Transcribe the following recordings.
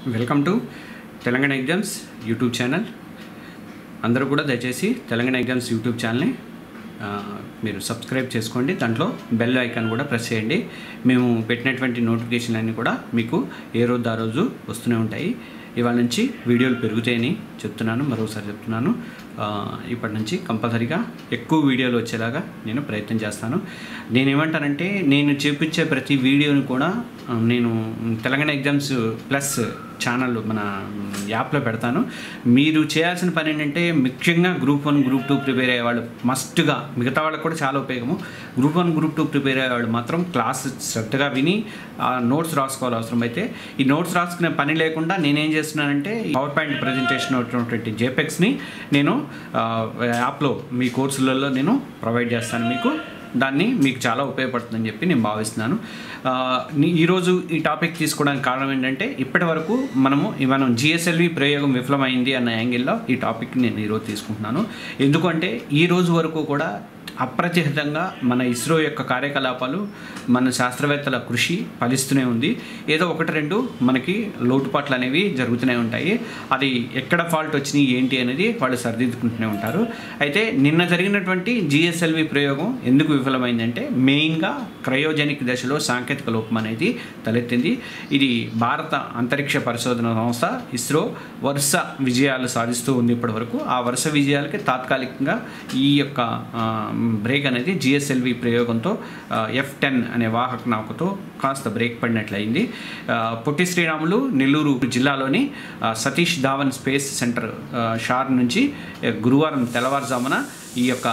welcome to Telangana exams YouTube channel అందరూ కూడా దయచేసి తెలంగాణ ఎగ్జామ్స్ యూట్యూబ్ ఛానల్ని ఆ, మీరు సబ్స్క్రైబ్ చేసుకోండి దాంట్లో బెల్ ఐకాన్ కూడా ప్రెస్ చేయండి మేము పెట్టినటువంటి నోటిఫికేషన్లు అన్నీ కూడా మీకు ఏ రోజు ఆ రోజు వస్తూనే ఉంటాయి ఇవాళ నుంచి వీడియోలు పెరుగుతాయని చెప్తున్నాను మరోసారి చెప్తున్నాను ఆ, ఇప్పటి నుంచి కంపల్సరీగా ఎక్కువ వీడియోలు వచ్చేలాగా నేను ప్రయత్నం చేస్తాను నేనేమంటానంటే నేను చూపించే ప్రతి వీడియోని కూడా ఆ, నేను తెలంగాణ ఎగ్జామ్స్ ప్లస్ ఛానల్ మన యాప్లో పెడతాను మీరు చేయాల్సిన పని ఏంటంటే ముఖ్యంగా group one group two prepare అయ్యేవాళ్ళు మస్ట్గా మిగతా వాళ్ళకి కూడా చాలా ఉపయోగము group one group two prepare అయ్యేవాళ్ళు మాత్రం క్లాస్ శ్రద్ధగా విని ఆ నోట్స్ రాసుకోవాలి అవసరం అయితే ఈ నోట్స్ రాసుకునే పని లేకుండా నేనేం చేస్తున్నానంటే పవర్ పాయింట్ ప్రజెంటేషన్ ఉన్నటువంటి జేపెక్స్ని నేను ఆ, యాప్లో మీ కోర్సులలో నేను ప్రొవైడ్ చేస్తాను మీకు దాన్ని మీకు చాలా ఉపయోగపడుతుందని చెప్పి నేను భావిస్తున్నాను ఆ, నీ- ఈరోజు ఈ టాపిక్ తీసుకోవడానికి కారణం ఏంటంటే ఇప్పటి వరకు మనము ఈ మనం జిఎస్ఎల్వి ప్రయోగం విఫలమైంది అన్న యాంగిల్లో ఈ టాపిక్ నేను ఈరోజు తీసుకుంటున్నాను ఎందుకంటే ఈ రోజు వరకు కూడా అప్రతిహితంగా మన ఇస్రో యొక్క కార్యకలాపాలు మన శాస్త్రవేత్తల కృషి ఫలిస్తూనే ఉంది ఏదో ఒకటి రెండు మనకి లోటుపాట్లు అనేవి జరుగుతూనే ఉంటాయి అది ఎక్కడ ఫాల్ట్ వచ్చినాయి ఏంటి అనేది వాళ్ళు సరిదిద్దుకుంటూనే ఉంటారు అయితే నిన్న జరిగినటువంటి జిఎస్ఎల్వి ప్రయోగం ఎందుకు విఫలమైందంటే మెయిన్గా క్రయోజనిక్ దశలో సాంకేతిక లోపం అనేది తలెత్తింది ఇది భారత అంతరిక్ష పరిశోధన సంస్థ ఇస్రో వరుస విజయాలు సాధిస్తూ ఉంది ఇప్పటివరకు ఆ వరుస విజయాలకి తాత్కాలికంగా ఈ యొక్క ఆ, బ్రేక్ అనేది జిఎస్ఎల్వి ప్రయోగంతో ఎఫ్ టెన్ అనే వాహక నౌకతో కాస్త బ్రేక్ పడినట్లయింది ఆ, పొట్టి శ్రీరాములు నెల్లూరు జిల్లాలోని ఆ, సతీష్ ధావన్ స్పేస్ సెంటర్ ఆ, షార్ నుంచి ఆ, గురువారం తెల్లవారుజామున ఈ యొక్క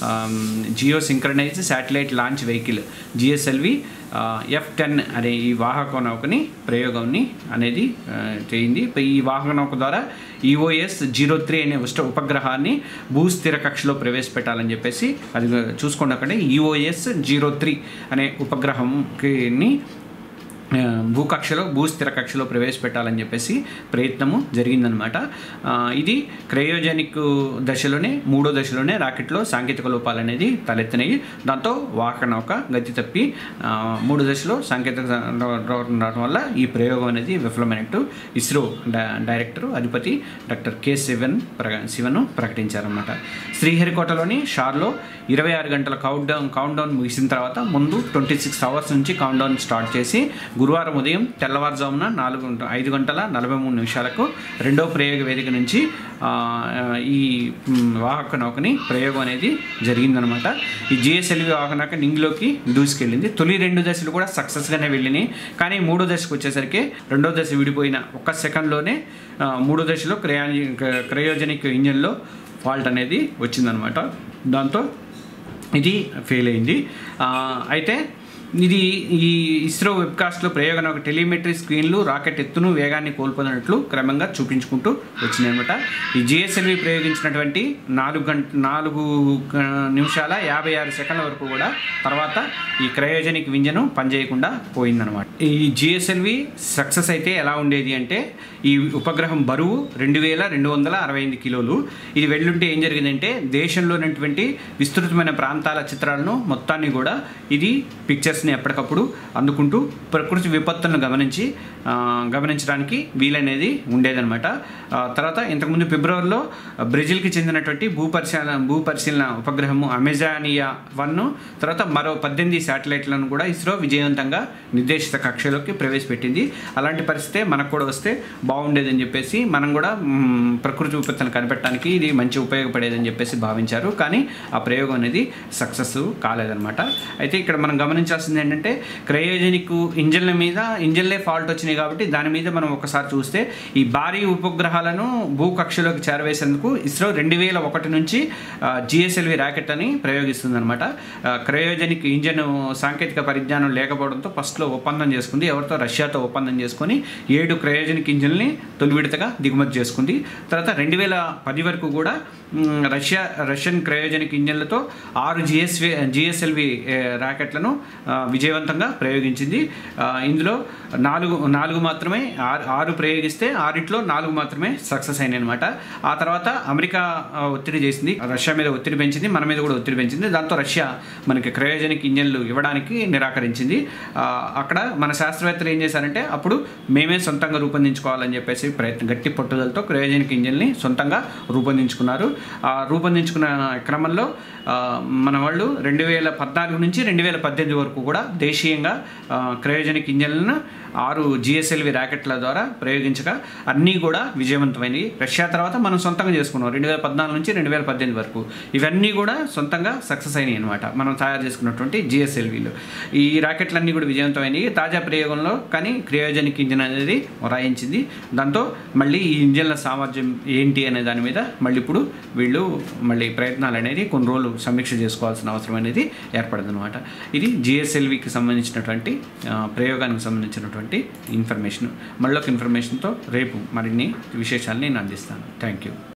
geo synchronize satellite launch vehicle GSLV F ten అనే ఈ వాహక నౌకని ప్రయోగంని అనేది ఆ, చేయింది ఈ వాహక నౌక ద్వారా ఈఓఎస్ జీరో త్రీ అనే ఉష్ట ఉపగ్రహాన్ని భూస్థిర కక్షలో ప్రవేశపెట్టాలని చెప్పేసి అది చూసుకోండి అక్కడ ఈఓఎస్ జీరో త్రీ అనే ఉపగ్రహంకి ఆ, భూకక్షలో భూస్థిర కక్షలో ప్రవేశపెట్టాలని చెప్పేసి ప్రయత్నము జరిగిందనమాట ఆ, ఇది క్రయోజనిక్ దశలోనే మూడో దశలోనే రాకెట్లో సాంకేతిక లోపాలు అనేది తలెత్తినాయి దాంతో వాహక నౌక గతి తప్పి ఆ, మూడో దశలో సాంకేతిక ఉండడం వల్ల ఈ ప్రయోగం అనేది విఫలమైనట్టు ఇస్రో డై- డైరెక్టర్ అధిపతి డాక్టర్ కె శివన్ ప్ర శివన్ ప్రకటించారన్నమాట శ్రీహరికోటలోని షార్లో ఇరవై ఆరు గంటల కౌంట్ డౌన్ కౌంట్ డౌన్ ముగిసిన తర్వాత ముందు ట్వంటీ సిక్స్ అవర్స్ నుంచి కౌంట్ డౌన్ స్టార్ట్ చేసి గురువారం ఉదయం తెల్లవారుజామున నాలుగు గంట- ఐదు గంటల నలభై మూడు నిమిషాలకు రెండో ప్రయోగ వేదిక నుంచి ఆ, ఈ మ్, వాహక నౌకని ప్రయోగం అనేది జరిగిందనమాట ఈ జిఎస్ఎల్వి వాహక నౌక నింగిలోకి దూసుకెళ్ళింది తొలి రెండు దశలు కూడా సక్సెస్గానే వెళ్ళినాయి కానీ మూడో దశకు వచ్చేసరికి రెండో దశ విడిపోయిన ఒక్క సెకండ్లోనే ఆ, మూడో దశలో క్రయాని క్రయోజనిక్ ఇంజన్లో ఫాల్ట్ అనేది వచ్చిందనమాట దాంతో ఇది ఫెయిల్ అయింది ఆ, అయితే ఇది ఈ ఇస్రో వెబ్కాస్ట్లో ప్రయోగం ఒక టెలిమెట్రీ స్క్రీన్లు రాకెట్ ఎత్తును వేగాన్ని కోల్పోయినట్లు క్రమంగా చూపించుకుంటూ వచ్చిందనమాట ఈ జిఎస్ఎల్వి ప్రయోగించినటువంటి నాలుగు గంట నాలుగు గ- నిమిషాల యాభై ఆరు సెకండ్ల వరకు కూడా తర్వాత ఈ క్రయోజనిక్ వింజను పనిచేయకుండా పోయిందనమాట ఈ జిఎస్ఎల్వి సక్సెస్ అయితే ఎలా ఉండేది అంటే ఈ ఉపగ్రహం బరువు రెండు వేల రెండు వందల అరవై ఎనిమిది కిలోలు ఇది వెళ్ళుంటే ఏం జరిగిందంటే దేశంలో ఉన్నటువంటి విస్తృతమైన ప్రాంతాల చిత్రాలను మొత్తాన్ని కూడా ఇది పిక్చర్స్ని ఎప్పటికప్పుడు అందుకుంటూ ప్రకృతి విపత్తులను గమనించి ఆ, గమనించడానికి వీలనేది ఉండేదన్నమాట ఆ, తర్వాత ఇంతకుముందు ఫిబ్రవరిలో బ్రెజిల్కి చెందినటువంటి భూపరిశీలన భూపరిశీలన ఉపగ్రహము అమెజానియా వన్ తర్వాత మరో పద్దెనిమిది శాటిలైట్లను కూడా ఇస్రో విజయవంతంగా నిర్దేశిత కక్షలోకి ప్రవేశపెట్టింది అలాంటి పరిస్థితే మనకు కూడా వస్తే బాగుండేదని చెప్పేసి మనం కూడా మ్, ప్రకృతి విపత్తులను కనిపెట్టడానికి ఇది మంచి ఉపయోగపడేదని చెప్పేసి భావించారు కానీ ఆ ప్రయోగం అనేది సక్సెస్ కాలేదన్నమాట అయితే ఇక్కడ మనం గమనించాల్సింది ఏంటంటే క్రయోజనిక్ ఇంజన్ల మీద ఇంజన్లే ఫాల్ట్ వచ్చినాయి కాబట్టి దాని మీద మనం ఒకసారి చూస్తే ఈ భారీ ఉపగ్రహాలను భూకక్షలోకి చేరవేసేందుకు ఇస్రో రెండు వేల ఒకటి నుంచి జిఎస్ఎల్వి ర్యాకెట్ అని ప్రయోగిస్తుందన్నమాట ఆ, క్రయోజనిక్ ఇంజన్ సాంకేతిక పరిజ్ఞానం లేకపోవడంతో ఫస్ట్లో ఒప్పందం చేసుకుంది ఎవరితో రష్యాతో ఒప్పందం చేసుకొని ఏడు క్రయోజనిక్ ఇంజన్ని తొలి విడతగా దిగుమతి చేసుకుంది తర్వాత రెండు వేల పది వరకు కూడా మ్, రష్యా రష్యన్ క్రయోజనిక్ ఇంజన్లతో ఆరు జిఎస్వి జిఎస్ఎల్వి ర్యాకెట్లను ఆ, విజయవంతంగా ప్రయోగించింది ఆ, ఇందులో నాలుగు నాలుగు మాత్రమే ఆరు ఆరు ప్రయోగిస్తే ఆరిట్లో నాలుగు మాత్రమే సక్సెస్ అయినాయి అనమాట ఆ తర్వాత అమెరికా ఆ, ఒత్తిడి చేసింది రష్యా మీద ఒత్తిడి పెంచింది మన మీద కూడా ఒత్తిడి పెంచింది దాంతో రష్యా మనకి క్రయోజనిక్ ఇంజన్లు ఇవ్వడానికి నిరాకరించింది ఆ, అక్కడ మన శాస్త్రవేత్తలు ఏం చేశారంటే అప్పుడు మేమే సొంతంగా రూపొందించుకోవాలని చెప్పేసి ప్రయత్నం గట్టి పట్టుదలతో క్రయోజనిక్ ఇంజిన్ని సొంతంగా రూపొందించుకున్నారు ఆ రూపొందించుకున్న క్రమంలో ఆ, మన వాళ్ళు రెండు వేల పద్నాలుగు నుంచి రెండు వేల పద్దెనిమిది వరకు కూడా దేశీయంగా ఆ, క్రయోజనిక్ ఇంజన్లను ఆరు జిఎస్ఎల్వి ర్యాకెట్ల ద్వారా ప్రయోగించగా అన్నీ కూడా విజయవంతమైనవి రష్యా తర్వాత మనం సొంతంగా చేసుకున్నాం రెండు వేల పద్నాలుగు నుంచి రెండు వేల పద్దెనిమిది వరకు ఇవన్నీ కూడా సొంతంగా సక్సెస్ అయినాయి అనమాట మనం తయారు చేసుకున్నటువంటి జిఎస్ఎల్వీలు ఈ ర్యాకెట్లన్నీ కూడా విజయవంతమైనవి తాజా ప్రయోగంలో కానీ క్రియోజనిక్ ఇంజిన్ అనేది రాయించింది దాంతో మళ్ళీ ఈ ఇంజిన్ల సామర్థ్యం ఏంటి అనే దాని మీద మళ్ళీ ఇప్పుడు వీళ్ళు మళ్ళీ ప్రయత్నాలు అనేది కొన్ని రోజులు సమీక్ష చేసుకోవాల్సిన అవసరం అనేది ఏర్పడింది అనమాట ఇది జిఎస్ఎల్వికి సంబంధించినటువంటి ఆ, ప్రయోగానికి సంబంధించినటువంటి ఇన్ఫర్మేషన్ మళ్ళీ ఒక ఇన్ఫర్మేషన్తో రేపు మరిన్ని విశేషాలు నేను అందిస్తాను థ్యాంక్ యూ